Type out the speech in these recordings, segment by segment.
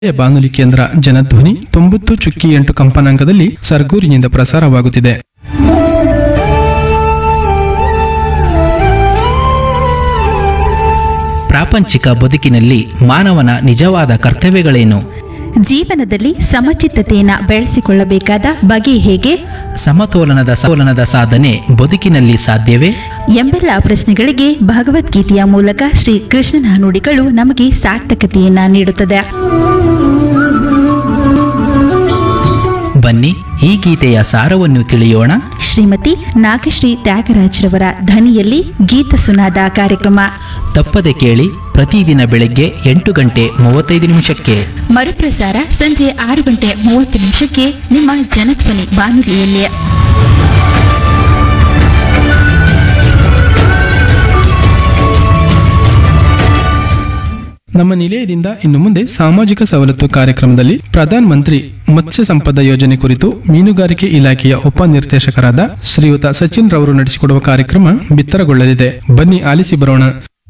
ಬಾನುಲಿ ಕೇಂದ್ರ ಜನಧ್ವನಿ ತೊಂಬತ್ತು ಚುಕ್ಕಿ ಎಂಟು ಕಂಪನಾಂಕದಲ್ಲಿ ಸರ್ಗೂರಿನಿಂದ ಪ್ರಸಾರವಾಗುತ್ತಿದೆ ಪ್ರಾಪಂಚಿಕ ಬದುಕಿನಲ್ಲಿ ಮಾನವನ ನಿಜವಾದ ಕರ್ತವ್ಯಗಳೇನು ಜೀವನದಲ್ಲಿ ಸಮಚಿತ್ತತೆಯನ್ನು ಬೆಳೆಸಿಕೊಳ್ಳಬೇಕಾದ ಬಗೆ ಹೇಗೆ ಸಮತೋಲನದ ಸೋಲನದ ಸಾಧನೆ ಬದುಕಿನಲ್ಲಿ ಸಾಧ್ಯವೇ ಎಂಬೆಲ್ಲ ಪ್ರಶ್ನೆಗಳಿಗೆ ಭಗವದ್ಗೀತೆಯ ಮೂಲಕ ಶ್ರೀ ಕೃಷ್ಣನ ನುಡಿಗಳು ನಮಗೆ ಸಾರ್ಥಕತೆಯನ್ನ ನೀಡುತ್ತದೆ ಬನ್ನಿ ಈ ಗೀತೆಯ ಸಾರವನ್ನು ತಿಳಿಯೋಣ ಶ್ರೀಮತಿ ನಾಗಶ್ರೀ ತ್ಯಾಗರಾಜ್ರವರ ಧ್ವನಿಯಲ್ಲಿ ಗೀತ ಸುನಾದ ಕಾರ್ಯಕ್ರಮ ತಪ್ಪದೆ ಕೇಳಿ ಪ್ರತಿದಿನ ಬೆಳಗ್ಗೆ ಎಂಟು ಗಂಟೆ ಮೂವತ್ತೈದು ನಿಮಿಷಕ್ಕೆ ಮರುಪ್ರಸಾರ ಸಂಜೆ ಆರು ಗಂಟೆ ಮೂವತ್ತು ನಿಮಿಷಕ್ಕೆ ನಿಮ್ಮ ಜನಧ್ವನಿ ಬಾನುಲಿಯಲ್ಲಿ ನಮ್ಮ ನಿಲಯದಿಂದ ಇನ್ನು ಮುಂದೆ ಸಾಮಾಜಿಕ ಸವಲತ್ತು ಕಾರ್ಯಕ್ರಮದಲ್ಲಿ ಪ್ರಧಾನ ಮಂತ್ರಿ ಮತ್ಸ್ಯ ಸಂಪದ ಯೋಜನೆ ಕುರಿತು ಮೀನುಗಾರಿಕೆ ಇಲಾಖೆಯ ಉಪನಿರ್ದೇಶಕರಾದ ಶ್ರೀಯುತ ಸಚಿನ್ ರವರು ನಡೆಸಿಕೊಡುವ ಕಾರ್ಯಕ್ರಮ ಬಿತ್ತರಗೊಳ್ಳಲಿದೆ ಬನ್ನಿ ಆಲಿಸಿ ಬರೋಣ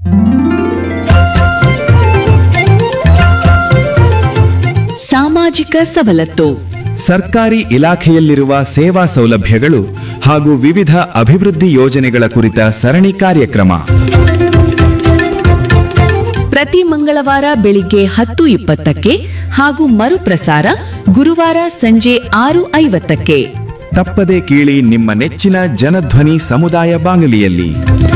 ಸಾಮಾಜಿಕ ಸವಲತ್ತು ಸರ್ಕಾರಿ ಇಲಾಖೆಯಲ್ಲಿರುವ ಸೇವಾ ಸೌಲಭ್ಯಗಳು ಹಾಗೂ ವಿವಿಧ ಅಭಿವೃದ್ಧಿ ಯೋಜನೆಗಳ ಕುರಿತ ಸರಣಿ ಕಾರ್ಯಕ್ರಮ ಪ್ರತಿ ಮಂಗಳವಾರ ಬೆಳಿಗ್ಗೆ ಹತ್ತು ಇಪ್ಪತ್ತಕ್ಕೆ ಹಾಗೂ ಮರುಪ್ರಸಾರ ಗುರುವಾರ ಸಂಜೆ ಆರು ಐವತ್ತಕ್ಕೆ ತಪ್ಪದೆ ಕೇಳಿ ನಿಮ್ಮ ನೆಚ್ಚಿನ ಜನಧ್ವನಿ ಸಮುದಾಯ ಬಾನುಲಿಯಲ್ಲಿ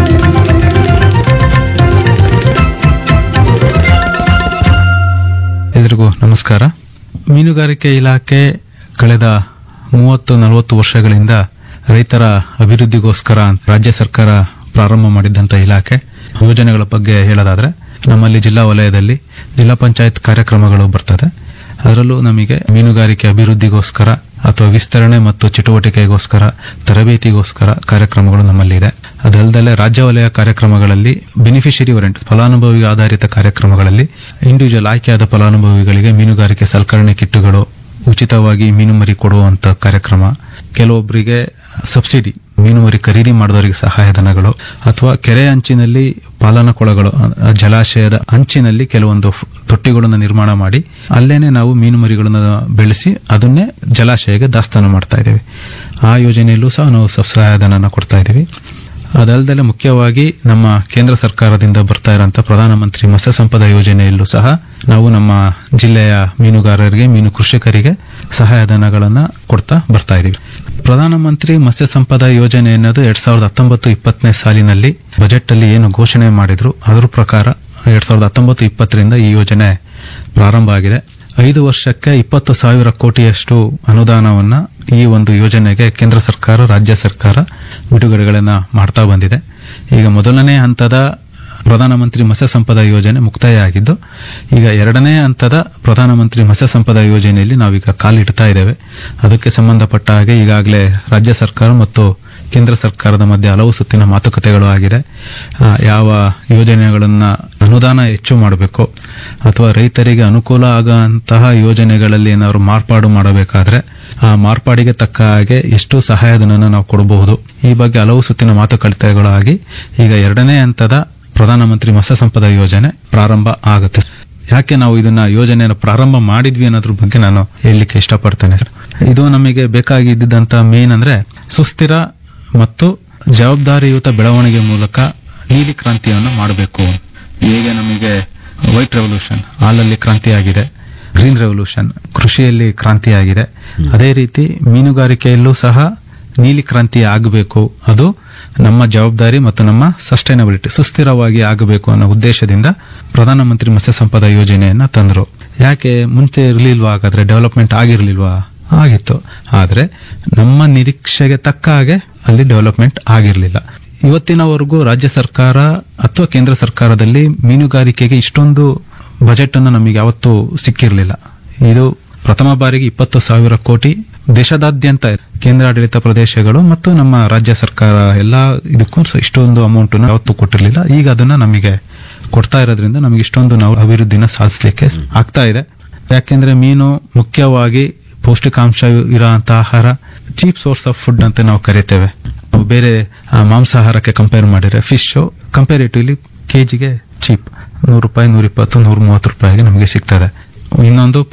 ಎಲ್ರಿಗೂ ನಮಸ್ಕಾರ ಮೀನುಗಾರಿಕೆ ಇಲಾಖೆ ಕಳೆದ ಮೂವತ್ತು ನಲವತ್ತು ವರ್ಷಗಳಿಂದ ರೈತರ ಅಭಿವೃದ್ಧಿಗೋಸ್ಕರ ರಾಜ್ಯ ಸರ್ಕಾರ ಪ್ರಾರಂಭ ಮಾಡಿದ್ದಂಥ ಇಲಾಖೆ ಯೋಜನೆಗಳ ಬಗ್ಗೆ ಹೇಳೋದಾದ್ರೆ ನಮ್ಮಲ್ಲಿ ಜಿಲ್ಲಾ ವಲಯದಲ್ಲಿ ಜಿಲ್ಲಾ ಪಂಚಾಯತ್ ಕಾರ್ಯಕ್ರಮಗಳು ಬರ್ತದೆ ಅದರಲ್ಲೂ ನಮಗೆ ಮೀನುಗಾರಿಕೆ ಅಭಿವೃದ್ಧಿಗೋಸ್ಕರ ಅಥವಾ ವಿಸ್ತರಣೆ ಮತ್ತು ಚಟುವಟಿಕೆಗೋಸ್ಕರ ತರಬೇತಿಗೋಸ್ಕರ ಕಾರ್ಯಕ್ರಮಗಳು ನಮ್ಮಲ್ಲಿದೆ ಅದಲ್ಲದೆ ರಾಜ್ಯ ವಲಯ ಕಾರ್ಯಕ್ರಮಗಳಲ್ಲಿ ಬೆನಿಫಿಷರಿ ವಾರೆಂಟ್ ಫಲಾನುಭವಿ ಆಧಾರಿತ ಕಾರ್ಯಕ್ರಮಗಳಲ್ಲಿ ಇಂಡಿವಿಜುವಲ್ ಆಯ್ಕೆಯಾದ ಫಲಾನುಭವಿಗಳಿಗೆ ಮೀನುಗಾರಿಕೆ ಸಲಕರಣೆ ಕಿಟ್ಟುಗಳು ಉಚಿತವಾಗಿ ಮೀನುಮರಿ ಕೊಡುವಂತ ಕಾರ್ಯಕ್ರಮ ಕೆಲವೊಬ್ಬರಿಗೆ ಸಬ್ಸಿಡಿ ಮೀನುಮರಿ ಖರೀದಿ ಮಾಡಿದವರಿಗೆ ಸಹಾಯಧನಗಳು ಅಥವಾ ಕೆರೆ ಅಂಚಿನಲ್ಲಿ ಪಾಲನಾ ಕೊಳಗಳು ಅ, ಜಲಾಶಯದ ಅಂಚಿನಲ್ಲಿ ಕೆಲವೊಂದು ಫ್- ತೊಟ್ಟಿಗಳನ್ನು ನಿರ್ಮಾಣ ಮಾಡಿ ಅಲ್ಲೇನೆ ನಾವು ಮೀನುಮರಿಗಳನ್ನು ಬೆಳೆಸಿ ಅದನ್ನೇ ಜಲಾಶಯಕ್ಕೆ ದಾಸ್ತಾನು ಮಾಡ್ತಾ ಇದ್ದೇವೆ ಆ ಯೋಜನೆಯಲ್ಲೂ ಸಹ ನಾವು ಸ- ಸಹಾಯಧನನ ಕೊಡ್ತಾ ಇದ್ದೀವಿ ಅದಲ್ಲದೆ ಮುಖ್ಯವಾಗಿ ನಮ್ಮ ಕೇಂದ್ರ ಸರ್ಕಾರದಿಂದ ಬರ್ತಾ ಇರೋಂಥ ಪ್ರಧಾನಮಂತ್ರಿ ಮತ್ಸ್ಯ ಸಂಪದ ಯೋಜನೆಯಲ್ಲೂ ಸಹ ನಾವು ನಮ್ಮ ಜಿಲ್ಲೆಯ ಮೀನುಗಾರರಿಗೆ ಮೀನು ಕೃಷಿಕರಿಗೆ ಸಹಾಯಧನಗಳನ್ನ ಕೊಡ್ತಾ ಬರ್ತಾ ಇದ್ದೀವಿ ಪ್ರಧಾನಮಂತ್ರಿ ಮತ್ಸ್ಯ ಸಂಪದ ಯೋಜನೆ ಅನ್ನೋದು ಎರಡ್ ಸಾವಿರದ ಹತ್ತೊಂಬತ್ತು ಇಪ್ಪತ್ತನೇ ಸಾಲಿನಲ್ಲಿ ಬಜೆಟ್ ಅಲ್ಲಿ ಏನು ಘೋಷಣೆ ಮಾಡಿದ್ರು ಅದ್ರ ಪ್ರಕಾರ ಎರಡ್ ಸಾವಿರದ ಹತ್ತೊಂಬತ್ತು ಇಪ್ಪತ್ತರಿಂದ ಈ ಯೋಜನೆ ಪ್ರಾರಂಭ ಆಗಿದೆ ಐದು ವರ್ಷಕ್ಕೆ ಇಪ್ಪತ್ತು ಸಾವಿರ ಕೋಟಿಯಷ್ಟು ಅನುದಾನವನ್ನ ಈ ಒಂದು ಯೋಜನೆಗೆ ಕೇಂದ್ರ ಸರ್ಕಾರ ರಾಜ್ಯ ಸರ್ಕಾರ ಬಿಡುಗಡೆಗಳನ್ನ ಮಾಡ್ತಾ ಬಂದಿದೆ ಈಗ ಮೊದಲನೇ ಹಂತದ ಪ್ರಧಾನಮಂತ್ರಿ ಮತ್ಸ್ಯ ಸಂಪದ ಯೋಜನೆ ಮುಕ್ತಾಯ ಆಗಿದ್ದು ಈಗ ಎರಡನೇ ಹಂತದ ಪ್ರಧಾನಮಂತ್ರಿ ಮತ್ಸ್ಯ ಸಂಪದ ಯೋಜನೆಯಲ್ಲಿ ನಾವೀಗ ಕಾಲಿಡ್ತಾ ಇದ್ದೇವೆ ಅದಕ್ಕೆ ಸಂಬಂಧಪಟ್ಟ ಹಾಗೆ ಈಗಾಗಲೇ ರಾಜ್ಯ ಸರ್ಕಾರ ಮತ್ತು ಕೇಂದ್ರ ಸರ್ಕಾರದ ಮಧ್ಯೆ ಹಲವು ಸುತ್ತಿನ ಮಾತುಕತೆಗಳು ಆಗಿದೆ ಆ, ಯಾವ ಯೋಜನೆಗಳನ್ನ ಅನುದಾನ ಹೆಚ್ಚು ಮಾಡಬೇಕು ಅಥವಾ ರೈತರಿಗೆ ಅನುಕೂಲ ಆಗುವಂತಹ ಯೋಜನೆಗಳಲ್ಲಿ ಏನಾದ್ರು ಮಾರ್ಪಾಡು ಮಾಡಬೇಕಾದ್ರೆ ಆ ಮಾರ್ಪಾಡಿಗೆ ತಕ್ಕ ಹಾಗೆ ಎಷ್ಟು ಸಹಾಯಧನನ ನಾವು ಕೊಡಬಹುದು ಈ ಬಗ್ಗೆ ಹಲವು ಸುತ್ತಿನ ಮಾತುಕತೆಗಳು ಆಗಿ ಈಗ ಎರಡನೇ ಹಂತದ ಪ್ರಧಾನಮಂತ್ರಿ ಮತ್ಸ್ಯ ಸಂಪದ ಯೋಜನೆ ಪ್ರಾರಂಭ ಆಗುತ್ತೆ ಯಾಕೆ ನಾವು ಇದನ್ನ ಯೋಜನೆಯನ್ನು ಪ್ರಾರಂಭ ಮಾಡಿದ್ವಿ ಅನ್ನೋದ್ರ ಬಗ್ಗೆ ನಾನು ಹೇಳಲಿಕ್ಕೆ ಇಷ್ಟಪಡ್ತೇನೆ ಇದು ನಮಗೆ ಬೇಕಾಗಿದ್ದಂತ ಮೇನ್ ಅಂದ್ರೆ ಸುಸ್ಥಿರ ಮತ್ತು ಜವಾಬ್ದಾರಿಯುತ ಬೆಳವಣಿಗೆ ಮೂಲಕ ನೀಲಿ ಕ್ರಾಂತಿಯನ್ನು ಮಾಡಬೇಕು ಹೇಗೆ ನಮಗೆ ವೈಟ್ ರೆವಲ್ಯೂಷನ್ ಹಾಲಲ್ಲಿ ಕ್ರಾಂತಿಯಾಗಿದೆ ಗ್ರೀನ್ ರೆವಲ್ಯೂಷನ್ ಕೃಷಿಯಲ್ಲಿ ಕ್ರಾಂತಿಯಾಗಿದೆ ಅದೇ ರೀತಿ ಮೀನುಗಾರಿಕೆಯಲ್ಲೂ ಸಹ ನೀಲಿ ಕ್ರಾಂತಿ ಆಗಬೇಕು ಅದು ನಮ್ಮ ಜವಾಬ್ದಾರಿ ಮತ್ತು ನಮ್ಮ ಸಸ್ಟೈನಬಿಲಿಟಿ ಸುಸ್ಥಿರವಾಗಿ ಆಗಬೇಕು ಅನ್ನೋ ಉದ್ದೇಶದಿಂದ ಪ್ರಧಾನಮಂತ್ರಿ ಮತ್ಸ್ಯ ಸಂಪದ ಯೋಜನೆಯನ್ನ ತಂದರು ಯಾಕೆ ಮುಂಚೆ ಇರಲಿಲ್ವಾ ಹಾಗಾದ್ರೆ ಡೆವಲಪ್ಮೆಂಟ್ ಆಗಿರ್ಲಿಲ್ವಾ ಆಗಿತ್ತು ಆದ್ರೆ ನಮ್ಮ ನಿರೀಕ್ಷೆಗೆ ತಕ್ಕ ಹಾಗೆ ಅಲ್ಲಿ ಡೆವಲಪ್ಮೆಂಟ್ ಆಗಿರಲಿಲ್ಲ ಇವತ್ತಿನವರೆಗೂ ರಾಜ್ಯ ಸರ್ಕಾರ ಅಥವಾ ಕೇಂದ್ರ ಸರ್ಕಾರದಲ್ಲಿ ಮೀನುಗಾರಿಕೆಗೆ ಇಷ್ಟೊಂದು ಬಜೆಟ್ ಅನ್ನು ನಮಗೆ ಯಾವತ್ತೂ ಸಿಕ್ಕಿರಲಿಲ್ಲ ಇದು ಪ್ರಥಮ ಬಾರಿಗೆ ಇಪ್ಪತ್ತು ಸಾವಿರ ಕೋಟಿ ದೇಶದಾದ್ಯಂತ ಕೇಂದ್ರಾಡಳಿತ ಪ್ರದೇಶಗಳು ಮತ್ತು ನಮ್ಮ ರಾಜ್ಯ ಸರ್ಕಾರ ಎಲ್ಲ ಇದಕ್ಕೂ ಸ- ಇಷ್ಟೊಂದು ಅಮೌಂಟ್ ಯಾವತ್ತೂ ಕೊಟ್ಟಿರಲಿಲ್ಲ ಈಗ ಅದನ್ನ ನಮಗೆ ಕೊಡ್ತಾ ಇರೋದ್ರಿಂದ ನಮಗೆ ಇಷ್ಟೊಂದು ನಾವು ಅಭಿವೃದ್ಧಿನ ಸಾಧಿಸಲಿಕ್ಕೆ ಆಗ್ತಾ ಇದೆ ಯಾಕೆಂದ್ರೆ ಮೀನು ಮುಖ್ಯವಾಗಿ ಪೌಷ್ಟಿಕಾಂಶ ಇರೋಂಥ ಆಹಾರ ಚೀಪ್ ಸೋರ್ಸ್ ಆಫ್ ಫುಡ್ ಅಂತ ನಾವು ಕರಿತೇವೆ ನಾವು ಬೇರೆ ಆ, ಮಾಂಸಾಹಾರಕ್ಕೆ ಕಂಪೇರ್ ಮಾಡಿದ್ರೆ ಫಿಶ್ ಕಂಪೇರಿಟಿವ್ಲಿ ಕೆಜಿಗೆ ಚೀಪ್ ನೂರು ರೂಪಾಯಿ ನೂರ ಇಪ್ಪತ್ತು ನೂರ ಮೂವತ್ತು ರೂಪಾಯಿಗೆ ನಮಗೆ ಸಿಗ್ತದೆ ಇನ್ನೊಂದು